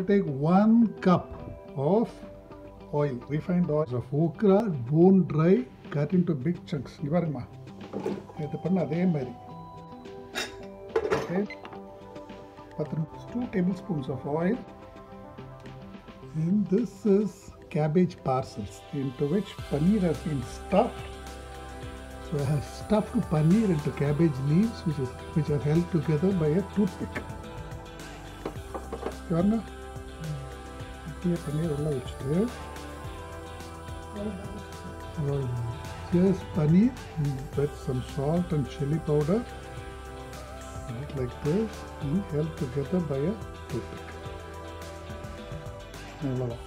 take one cup of oil, refined oil of okra, bone dry, cut into big chunks. இங்க பாருங்கம்மா இது பண்ண அதே மாதிரி ஓகே பத்து two tablespoons of oil And this is cabbage parcels into which paneer has been stuffed. So I have stuffed paneer into cabbage leaves which is which are held together by a toothpick. பாருங்க இப்படியே பன்னீர் உள்ள வச்சுட்டு Here's paneer with some salt and chili powder. Right like this and held together by a toothpick. அவ்வளோதான்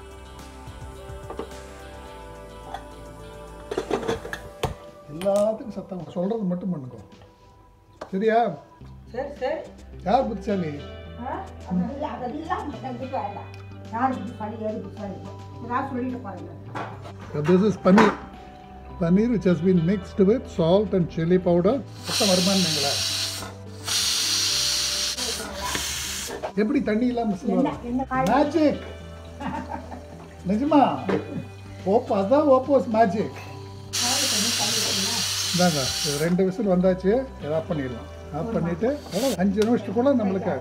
எல்லாத்துக்கும் சத்தம் சொல்றது மட்டும் பண்ணுங்க சரியா சரி சரி யார் புத்திசாலி ஆ? அதெல்லாம் அதெல்லாம் எனக்கு வேண்டாம் யார் புத்திசாலி ஏது புத்திசாலி நான் சொல்லிட்டு பாருங்க This is paneer. Paneer which has been mixed with salt and chili powder. சத்தம் வருமான்னு நீங்களா எப்படி தண்ணி இல்லாம என்ன என்ன காய் மேஜிக் நிஜமா ஓப்போ அதான் ஓப்போஸ் மேஜிக் காய் பண்ணி தண்ணி வைக்கணுமா? இந்தாங்க இது ரெண்டு விசில் வந்தாச்சு இதை ஆஃப் பண்ணிடலாம் ஆஃப் பண்ணிட்டு அவ்வளோ அஞ்சு நிமிஷத்துக்குள்ள நம்மளுக்கு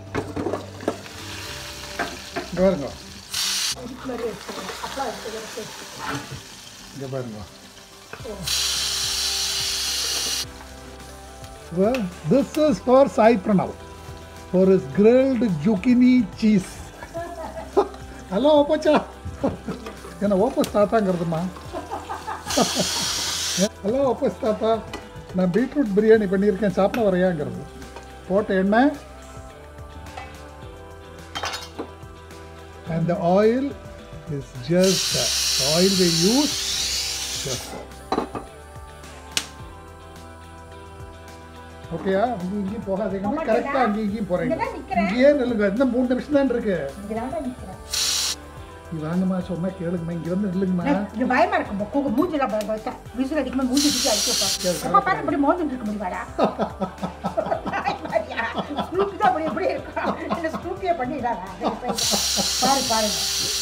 இங்கே பாருங்க இதுக்கு மாதிரி வச்சுக்கணும் அப்பா எடுத்து இங்கே பாருங்க Well, this is for Sai Pranav for his grilled zucchini cheese. Hello ஓப்போச்சா என்ன ஓப்போஸ் தாத்தாங்கிறதுமா ஹலோ ஓப்போஸ் தாத்தா நான் பீட்ரூட் பிரியாணி பண்ணியிருக்கேன் சாப்பிட வரையாங்கிறது போட்ட எண்ணெய் and the oil is just that. The oil we use just that. ஓகேயா அங்கேயும் இங்கேயும் போகாதீங்க ஆமா, கரெக்டாக கேட்டா. அங்கேயும் இங்கேயும் போகிறீங்க இங்கதான் நிக்கிறேன். இங்கேயே நில்லுங்க இன்னும் மூணு நிமிஷம் தான் இருக்கு இங்கே தான் நிற்கிறேன் நீ வாங்கம்மா சொன்னா கேளுங்கம்மா இங்கே வந்து நில்லுங்கம்மா இது பயமா இருக்கும் கூகு மூஞ்சில விசில் அடிக்கும்போது மூஞ்சி தூக்கி அடிச்சு வைப்பேன் அம்மா பாரு இப்படி மோந்து இருக்க முடியுமாடா ஸ்னூப்பி தான் அப்படி எப்படி இருக்கும் இந்த ஸ்னூப்பியை பண்ணிடாதா பாரு பாருங்க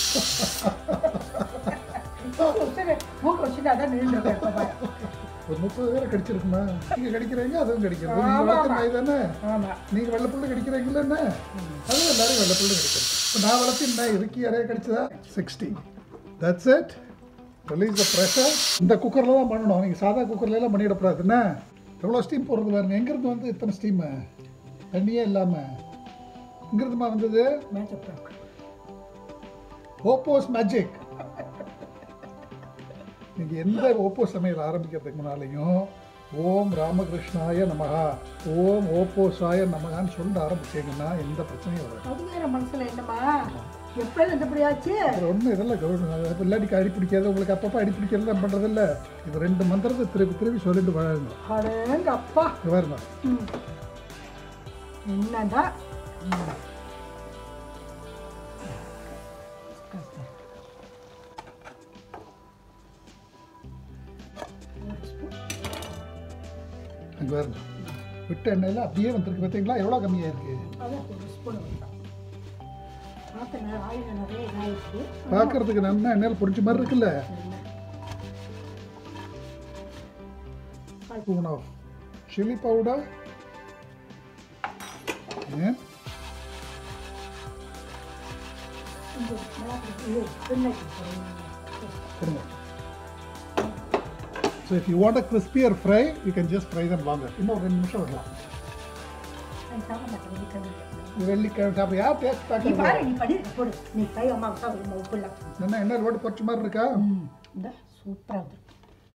மூக்கு வச்சுட்டு அதான் நின்றுருக்கேன் இப்போ பாரு ஒரு முப்பது பேரை கடிச்சிருக்குமா நீங்க கடிக்கிறீங்க அதுவும் கடிக்கிறது நீங்க ஆமா, வளர்த்த ஆமா. நாய் தானே ஆமா நீங்க வெள்ளப்புள்ள கடிக்கிறீங்களா என்ன அதுவும் எல்லாரும் வெள்ளப்புள்ள கடிக்கிறது இப்போ நான் வளர்த்து நாய் இறுக்கி யாரையா கடிச்சதா sixty that's it release the pressure இந்த குக்கரில் தான் பண்ணணும் நீங்கள் சாதா குக்கர்ல எல்லாம் பண்ணிடக்கூடாது என்ன எவ்வளோ ஸ்டீம் போடுறது பாருங்க எங்கேருந்து வந்து இத்தனை ஸ்டீமு தண்ணியே இல்லாமல் எங்கேருந்துமா வந்தது மேட்ச் ஓப்போஸ் மேஜிக் நீங்கள் எந்த ஓப்போ சமையல் ஆரம்பிக்கிறதுக்கு முன்னாலேயும் ஓம் ராமகிருஷ்ணாய நமகா ஓம் ஓப்போசாய நமகான்னு சொல்லிட்டு ஆரம்பிச்சீங்கன்னா எந்த பிரச்சனையும் வராது அது வேற மனசுல என்னம்மா எப்ப இருந்தபடியாச்சு அப்புறம் ஒன்றும் இதெல்லாம் கவர்மெண்ட் இல்லாட்டிக்கு அடி பிடிக்காது உங்களுக்கு அப்பப்போ அடி பிடிக்கிறதுலாம் பண்ணுறதில்ல இது ரெண்டு மந்திரத்தை திருப்பி திருப்பி சொல்லிட்டு வாழணும் அடேங்க அப்பா இங்க பாருங்க ம். என்னதான் ம். அங்கே பாருங்க விட்ட எண்ணெயில் அப்படியே வந்திருக்கு பார்த்தீங்களா எவ்வளோ கம்மியாக இருக்குது அதான் ஒரு ஸ்பூன் வைக்கலாம் பார்த்து ஆயில் நிறைய இதாகிடுச்சு பார்க்கறதுக்கு நம்ம எண்ணெயில் பொரிச்ச மாதிரி இருக்குல்ல spoon of chili powder and கொடுங்க So if you want a crispier fry, you can just fry them longer. இன்னும் ஒரு ரெண்டு நிமிஷம் விடலாம் இது வெள்ளிக்கிழமை சாப்பிட யார் டேஸ்ட் நீ பாரு பார்க்கறது நீ பண்ணி போடு நீ கை அம்மா உப்பு இல்லை என்ன எண்ணெய் ரோடு பொரிச்ச மாதிரி இருக்கா இந்த சூப்பராக இருக்கு